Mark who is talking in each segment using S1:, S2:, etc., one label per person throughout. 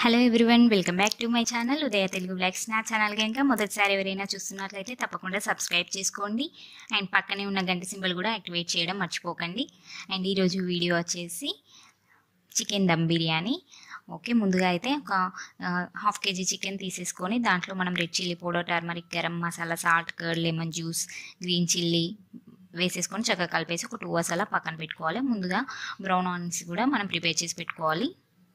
S1: hello everyone welcome back to my channel Udaya Telugu blogs నా channel కనుక మొదటిసారి ఎవరైనా చూస్తున్నట్లయితే తప్పకుండా సబ్స్క్రైబ్ చేసుకోండి అండ్ పక్కనే ఉన్న గంట సింబల్ కూడా యాక్టివేట్ చేయడం మర్చిపోకండి అండ్ ఈరోజు వీడియో వచ్చేసి చికెన్ దమ్ బిర్యానీ ఓకే ముందుగా అయితే ఒక హాఫ్ కేజీ చికెన్ తీసేసుకొని దాంట్లో మనం red chilli powder turmeric garam masala salt curd lemon juice green chilli వేసేసుకొని చక్కగా కలిపేసి ఒక టూ అవర్స్ అలా పక్కన పెట్టుకోవాలి ముందుగా బ్రౌన్ ఆనియన్స్ కూడా మనం ప్రిపేర్ చేసి పెట్టుకోవాలి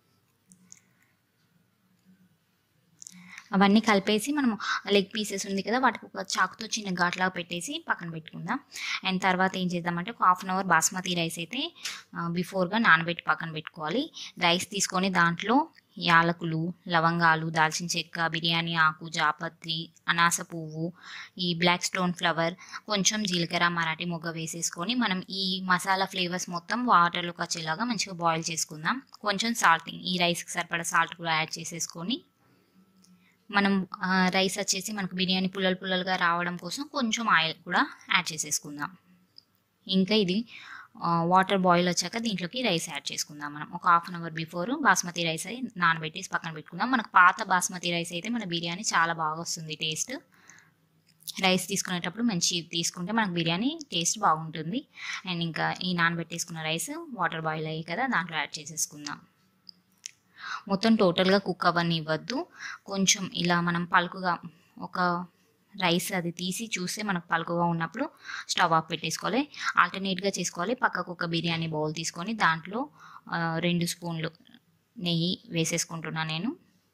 S1: అవన్నీ కలిపేసి మనం లెగ్ పీసెస్ ఉంది కదా వాటికి ఒక చాకుతో చిన్న ఘాట్లాగా పెట్టేసి పక్కన పెట్టుకుందాం అండ్ తర్వాత ఏం చేద్దామంటే ఒక half an hour basmati rice అయితే బిఫోర్గా నానబెట్టి పక్కన పెట్టుకోవాలి రైస్ తీసుకొని దాంట్లో యాలకులు లవంగాలు దాల్చిన చెక్క బిర్యానీ ఆకు జాపత్రి అనాస పువ్వు ఈ బ్లాక్ స్టోన్ ఫ్లవర్ కొంచెం జీలకర్ర మరాఠీ మొగ్గ వేసేసుకొని మనం ఈ మసాలా ఫ్లేవర్స్ మొత్తం వాటర్లోకి వచ్చేలాగా మంచిగా బాయిల్ చేసుకుందాం కొంచెం సాల్ట్ ఈ రైస్కి సరిపడా సాల్ట్ కూడా యాడ్ చేసేసుకొని మనం రైస్ వచ్చేసి మనకు బిర్యానీ పుల్లలు పుల్లలుగా రావడం కోసం కొంచెం ఆయిల్ కూడా యాడ్ చేసేసుకుందాం ఇంకా ఇది వాటర్ బాయిల్ వచ్చాక దీంట్లోకి రైస్ యాడ్ చేసుకుందాం మనం ఒక half an hour before basmati rice అయి నానబెట్టేసి పక్కన పెట్టుకుందాం మనకు పాత బాస్మతి రైస్ అయితే మన బిర్యానీ చాలా బాగా వస్తుంది టేస్ట్ రైస్ తీసుకునేటప్పుడు మంచి తీసుకుంటే మనకు బిర్యానీ టేస్ట్ బాగుంటుంది అండ్ ఇంకా ఈ నానబెట్టేసుకున్న రైస్ వాటర్ బాయిల్ అయ్యి కదా దాంట్లో యాడ్ చేసేసుకుందాం మొత్తం టోటల్గా కుక్ అవ్వని ఇవ్వద్దు కొంచెం ఇలా మనం పలుకుగా ఒక రైస్ అది తీసి చూస్తే మనకు పలుకుగా ఉన్నప్పుడు స్టవ్ ఆఫ్ పెట్టేసుకోవాలి ఆల్టర్నేట్గా చేసుకోవాలి పక్కకు ఒక బిర్యానీ బౌల్ తీసుకొని దాంట్లో రెండు స్పూన్లు నెయ్యి వేసేసుకుంటున్నాను నేను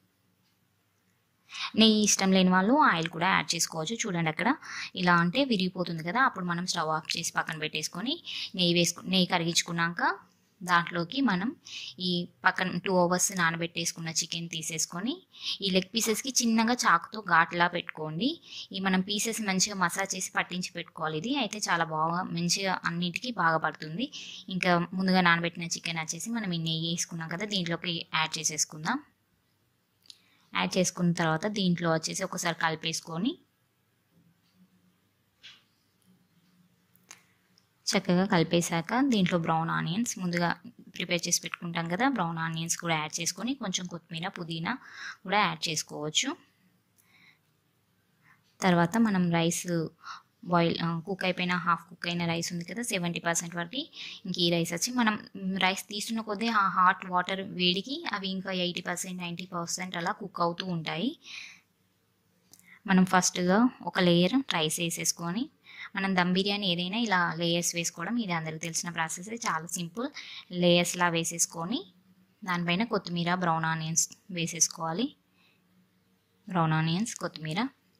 S1: నెయ్యి ఇష్టం లేని వాళ్ళు ఆయిల్ కూడా యాడ్ చేసుకోవచ్చు చూడండి అక్కడ ఇలా అంటే విరిగిపోతుంది కదా అప్పుడు మనం స్టవ్ ఆఫ్ చేసి పక్కన పెట్టేసుకొని నెయ్యి వేసుకు నెయ్యి కరిగించుకున్నాక దాంట్లోకి మనం ఈ పక్కన టూ అవర్స్ నానబెట్టేసుకున్న చికెన్ తీసేసుకొని ఈ లెగ్ పీసెస్కి చిన్నగా చాకుతో ఘాట్లా పెట్టుకోండి ఈ మనం పీసెస్ మంచిగా మసాజ్ చేసి పట్టించి పెట్టుకోవాలి ఇది అయితే చాలా బాగా మంచిగా అన్నిటికీ బాగా పడుతుంది ఇంకా ముందుగా నానబెట్టిన చికెన్ వచ్చేసి మనం ఈ నెయ్యి వేసుకున్నాం కదా దీంట్లోకి యాడ్ చేసేసుకుందాం యాడ్ చేసుకున్న తర్వాత దీంట్లో వచ్చేసి ఒకసారి కలిపేసుకొని చక్కగా కలిపేశాక దీంట్లో బ్రౌన్ ఆనియన్స్ ముందుగా ప్రిపేర్ చేసి పెట్టుకుంటాం కదా బ్రౌన్ ఆనియన్స్ కూడా యాడ్ చేసుకొని కొంచెం కొత్తిమీర పుదీనా కూడా యాడ్ చేసుకోవచ్చు తర్వాత మనం రైస్ బాయిల్ కుక్ అయిపోయిన హాఫ్ కుక్ అయిన రైస్ ఉంది కదా సెవెంటీ పర్సెంట్ వరకు ఇంక ఈ రైస్ వచ్చి మనం రైస్ తీస్తున్న కొద్దీ ఆ హాట్ వాటర్ వేడికి అవి ఇంకా ఎయిటీ పర్సెంట్ నైంటీ పర్సెంట్ అలా కుక్ అవుతూ ఉంటాయి మనం ఫస్ట్గా ఒక లేయర్ రైస్ వేసేసుకొని మనం దమ్ బిర్యానీ ఏదైనా ఇలా లేయర్స్ వేసుకోవడం ఇది అందరికీ తెలిసిన ప్రాసెస్ చాలా సింపుల్ లేయర్స్లా వేసేసుకొని దానిపైన కొత్తిమీర బ్రౌన్ ఆనియన్స్ వేసేసుకోవాలి బ్రౌన్ ఆనియన్స్ కొత్తిమీర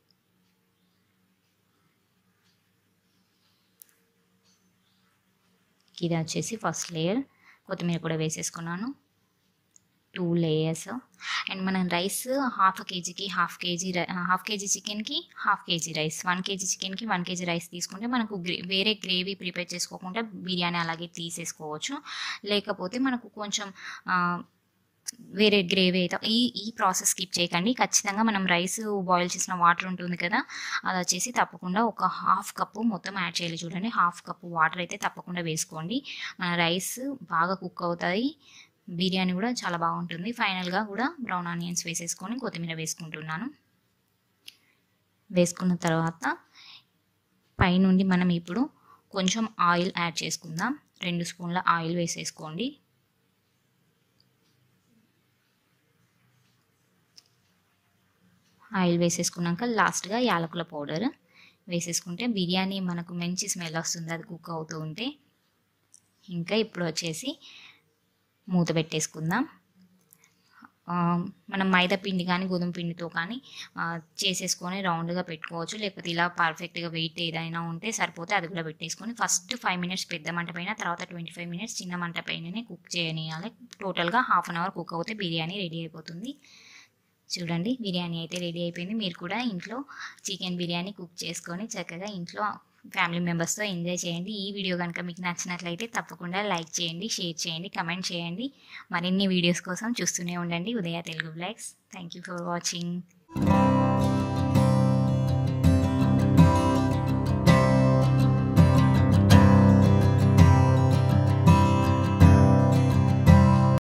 S1: ఇది వచ్చేసి ఫస్ట్ లేయర్ కొత్తిమీర కూడా వేసేసుకున్నాను టూ లేయర్స్ అండ్ మనం రైస్ హాఫ్ కేజీకి హాఫ్ కేజీ హాఫ్ కేజీ చికెన్కి half KG rice one KG చికెన్కి వన్ కేజీ రైస్ తీసుకుంటే మనకు గ్రే వేరే గ్రేవీ ప్రిపేర్ చేసుకోకుండా బిర్యానీ అలాగే తీసేసుకోవచ్చు లేకపోతే మనకు కొంచెం వేరే గ్రేవీ అయితే ఈ ఈ ప్రాసెస్ స్కిప్ చేయకండి ఖచ్చితంగా మనం రైస్ బాయిల్ చేసిన వాటర్ ఉంటుంది కదా అది వచ్చేసి తప్పకుండా ఒక హాఫ్ కప్పు మొత్తం యాడ్ చేయాలి చూడండి హాఫ్ కప్పు వాటర్ అయితే తప్పకుండా వేసుకోండి మన రైస్ బాగా కుక్ అవుతాయి బిర్యానీ కూడా చాలా బాగుంటుంది ఫైనల్గా కూడా బ్రౌన్ ఆనియన్స్ వేసేసుకొని కొత్తిమీర వేసుకుంటున్నాను వేసుకున్న తర్వాత పైనుండి మనం ఇప్పుడు కొంచెం ఆయిల్ యాడ్ చేసుకుందాం రెండు స్పూన్ల ఆయిల్ వేసేసుకోండి ఆయిల్ వేసేసుకున్నాక లాస్ట్గా యాలకుల పౌడర్ వేసేసుకుంటే బిర్యానీ మనకు మంచి స్మెల్ వస్తుంది అది కుక్ అవుతూ ఉంటే ఇంకా ఇప్పుడు వచ్చేసి మూత పెట్టేసుకుందాం మనం మైదా పిండి కానీ గోధుమ పిండితో కానీ చేసేసుకొని రౌండ్గా పెట్టుకోవచ్చు లేకపోతే ఇలా పర్ఫెక్ట్గా వెయిట్ ఏదైనా ఉంటే సరిపోతే అది కూడా పెట్టేసుకొని ఫస్ట్ ఫైవ్ మినిట్స్ పెద్ద మంట పైన తర్వాత ట్వంటీ ఫైవ్ మినిట్స్ చిన్న మంట పైననే కుక్ చేయనియాలి టోటల్గా హాఫ్ అన్ అవర్ కుక్ అవుతే బిర్యానీ రెడీ అయిపోతుంది చూడండి బిర్యానీ అయితే రెడీ అయిపోయింది మీరు కూడా ఇంట్లో చికెన్ బిర్యానీ కుక్ చేసుకొని చక్కగా ఇంట్లో ఫ్యామిలీ మెంబర్స్తో ఎంజాయ్ చేయండి ఈ వీడియో కనుక మీకు నచ్చినట్లయితే తప్పకుండా లైక్ చేయండి షేర్ చేయండి కమెంట్ చేయండి మరిన్ని వీడియోస్ కోసం చూస్తూనే ఉండండి Udaya Telugu blogs thank you for watching